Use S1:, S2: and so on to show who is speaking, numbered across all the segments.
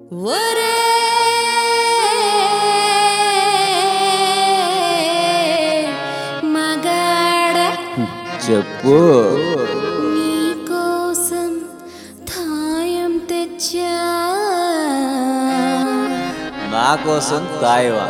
S1: ఒరే మగాడ
S2: చెప్పు
S1: నీకోసం థాయం తెచ్చా
S2: నా కోసం తాయివా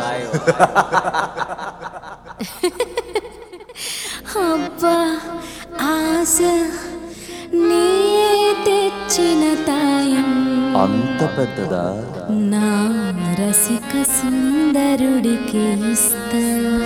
S1: అబ్బా ఆశ నీ తెచ్చిన తాయం
S2: అంత పెద్దదా
S1: నా రసిక సుందరుడికి ఇస్తా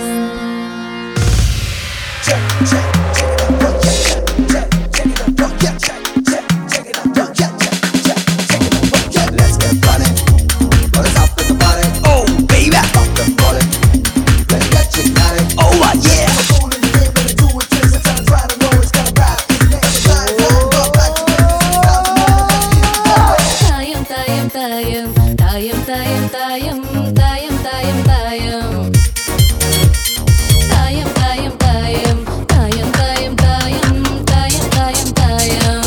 S1: తాయం తాయం తాయం తాయం తాయం తాయం తాయం తాయం తాయం తాయం తాయం తాయం తాయం తాయం తాయం తాయం తాయం తాయం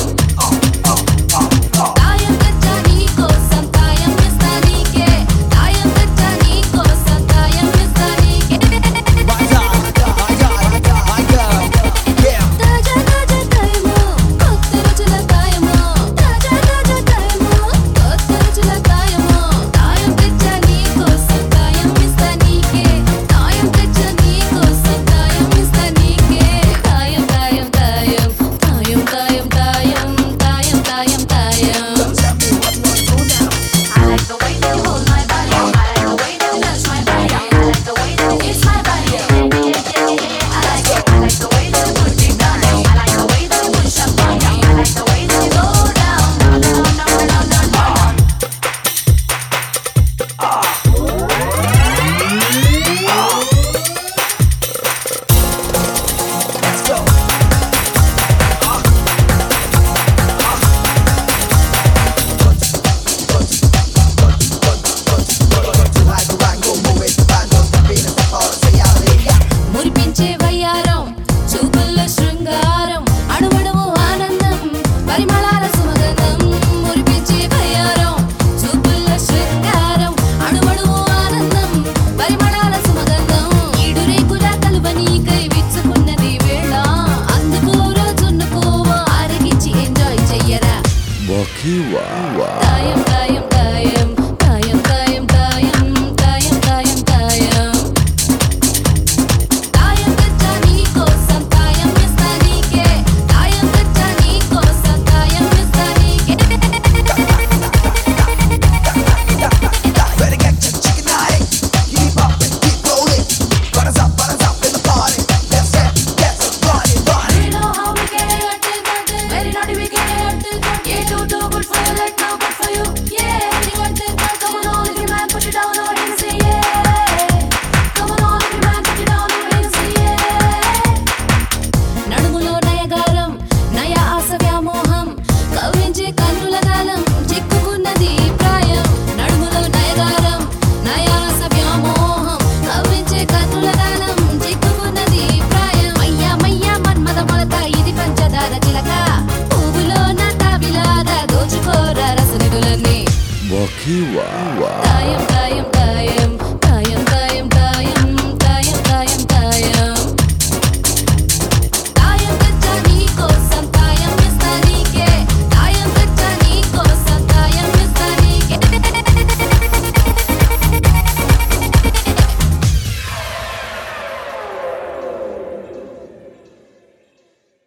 S1: తాయం తెచ్చా నీకోసం తాయం ఇస్తా నీకే తాయం తెచ్చా నీకోసం తాయం ఇస్తా నీకే తాజా తాజా తాయమో కొత్త రుచుల తాయమో తాజా తాజా తాయమో కొత్త రుచుల తాయమో తాయం తెచ్చా నీకోసం తాయం ఇస్తా నీకే తాయం తెచ్చా నీకోసం తాయం ఇస్తా నీకే తాయం తాయం తాయం తాయం తాయం తాయం తాయం తాయం తాయం I like the way that you hold my body. I like the way that you touch my body. I like the way that you kiss my body. I like it. I like the way that you put it down. I like the way that you push up on me. I like the way that you go down, down, down, down, down, down, down. మురిపించే వయ్యారం చూపుల్లో శృంగారం అణువణువు ఆనందం పరిమళాల సుమగంధం మురిపించే వయ్యారం చూపుల్లో శృంగారం అణువణువు ఆనందం పరిమళాల సుమగంధం ఈడు రేకుల కలువనీకై విచ్చుకున్నది వేళ అందుకోరా చున్నుకోవా ఆరగించి ఎంజాయ్ చెయ్యరా తాయం తాయం తాయం తాయం తాయం తాయం తాయం తాయం తాయం తాయం తెచ్చా నీకోసం తాయం ఇస్తా నీకే తాయం తెచ్చా నీకోసం తాయం ఇస్తా నీకే We know how we get it, got it, got it. Very naughty, we get it, got it, got it. Yeah, too, too good for you, like now, good for you. Yeah, we got it, got it. Come on, all of you, man, put it down, over here and say yeah. Come on, all of you, man, put it down, over here and say yeah. నడుములో నయగారం నయ ఆశ వ్యామోహం కవ్వించే కన్నుల గాలం చిక్కుకున్నది ప్రాయం నడుములో నయగారం నయ ఆశ వ్యామోహం కవ్వించే కన్నుల గాలం చిక్కుకున్నది ప్రాయం మయ్యా మయ్యా మన్మద మొలక ఇది పంచదార చిలక పువ్వులో నా తాబిలాగా దోచుకోరా రసనిధులన్నీ తాయం తాయం